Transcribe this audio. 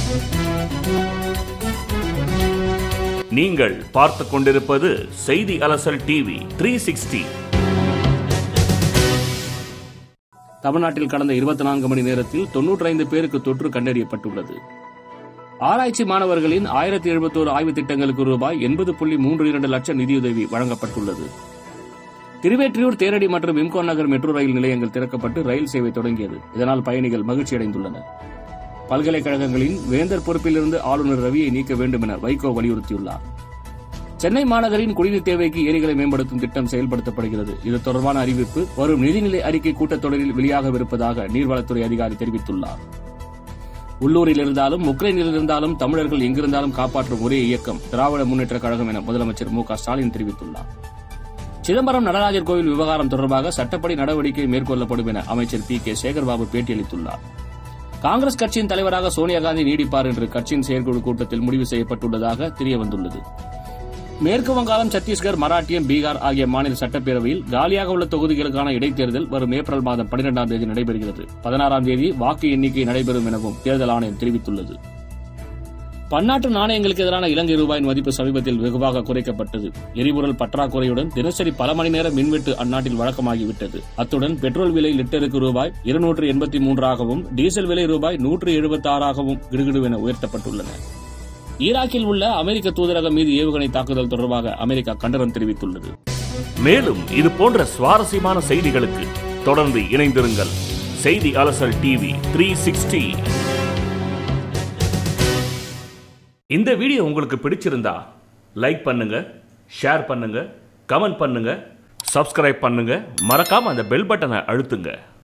நீங்கள் பார்த்து கொண்டிருப்பது செய்தி அலசல் டிவி த்ரீ சிக்ஸ்டி தமிழ்நாட்டில் கடந்த இருபத்தி நான்கு மணி நேரத்தில் தொன்னூற்றி ஐந்து பேருக்கு தொற்று கண்டறியப்பட்டுள்ளது ஆராய்ச்சி மாணவர்களின் ஆயிரத்தி எழுபத்தோரு ஆய்வுத் திட்டங்களுக்கு ரூபாய் எண்பது புள்ளி மூன்று இரண்டு லட்சம் நிதியுதவி வழங்கப்பட்டுள்ளது திருவேற்றியூர் தேரடி மற்றும் விம்கோ நகர் மெட்ரோ ரயில் நிலையங்கள் திறக்கப்பட்டு ரயில் சேவை தொடங்கியது இதனால் பயணிகள் மகிழ்ச்சியடைந்துள்ளனர் பல்கலைக்கழகங்களின் வேந்தர் பொறுப்பிலிருந்து ஆளுநர் ரவியை நீக்க வேண்டும் என வைகோ வலியுறுத்தியுள்ளார் சென்னை மாநகரின் குடிநீர் தேவைக்கு ஏரிகளை மேம்படுத்தும் திட்டம் செயல்படுத்தப்படுகிறது இது தொடர்பான அறிவிப்பு வரும் நிதிநிலை அறிக்கை கூட்டத்தொடரில் வெளியாகவிருப்பதாக நீர்வளத்துறை அதிகாரி தெரிவித்துள்ளார் உள்ளூரில் இருந்தாலும் உக்ரைனில் இருந்தாலும் தமிழர்கள் எங்கிருந்தாலும் காப்பாற்றும் ஒரே இயக்கம் திராவிட முன்னேற்றக் கழகம் என முதலமைச்சர் மு க ஸ்டாலின் தெரிவித்துள்ளார் சிதம்பரம் நடராஜர் கோவில் விவகாரம் தொடர்பாக சட்டப்படி நடவடிக்கை மேற்கொள்ளப்படும் என அமைச்சர் பி கே சேகர்பாபு பேட்டியளித்துள்ளார் காங்கிரஸ் கட்சியின் தலைவராக சோனியா காந்தி நீடிப்பார் என்று கட்சியின் செயற்குழு கூட்டத்தில் முடிவு செய்யப்பட்டுள்ளதாக தெரியவந்துள்ளது மேற்கு வங்காளம் சத்தீஸ்கர் மராட்டியம் பீகார் ஆகிய மாநில சட்டப்பேரவையில் காலியாக உள்ள தொகுதிகளுக்கான இடைத்தேர்தல் வரும் ஏப்ரல் மாதம் பனிரெண்டாம் தேதி நடைபெறுகிறது பதினாறாம் தேதி வாக்கு எண்ணிக்கை நடைபெறும் எனவும் தேர்தல் ஆணையம் தெரிவித்துள்ளது பன்னாட்டு நாணயங்களுக்கு எதிரான இலங்கை ரூபாயின் மதிப்பு சமீபத்தில் வெகுவாக குறைக்கப்பட்டது எரிபொருள் பற்றாக்குறையுடன் தினசரி பல மணி நேர மின்வெட்டு அந்நாட்டில் வழக்கமாகிவிட்டது அத்துடன் பெட்ரோல் விலை லிட்டருக்கு ரூபாய் இருநூற்று எண்பத்தி மூன்றாகவும் டீசல் விலை ரூபாய் நூற்று எழுபத்தி ஆறாகவும் கிடுகிடுவென உயர்த்தப்பட்டுள்ளன ஈராக்கில் உள்ள அமெரிக்க தூதரகம் மீது ஏவுகணை தாக்குதல் தொடர்பாக அமெரிக்கா கண்டனம் தெரிவித்துள்ளது மேலும் இது போன்ற சுவாரஸ்யமான செய்திகளுக்கு தொடர்ந்து இணைந்திருங்கள் செய்தி அலசல் டிவி த்ரீ சிக்ஸ்டி இந்த வீடியோ உங்களுக்கு பிடிச்சிருந்தா லைக் பண்ணுங்க ஷேர் பண்ணுங்க கமெண்ட் பண்ணுங்க சப்ஸ்கிரைப் பண்ணுங்க மறக்காம அந்த பெல் பட்டனை அழுத்துங்க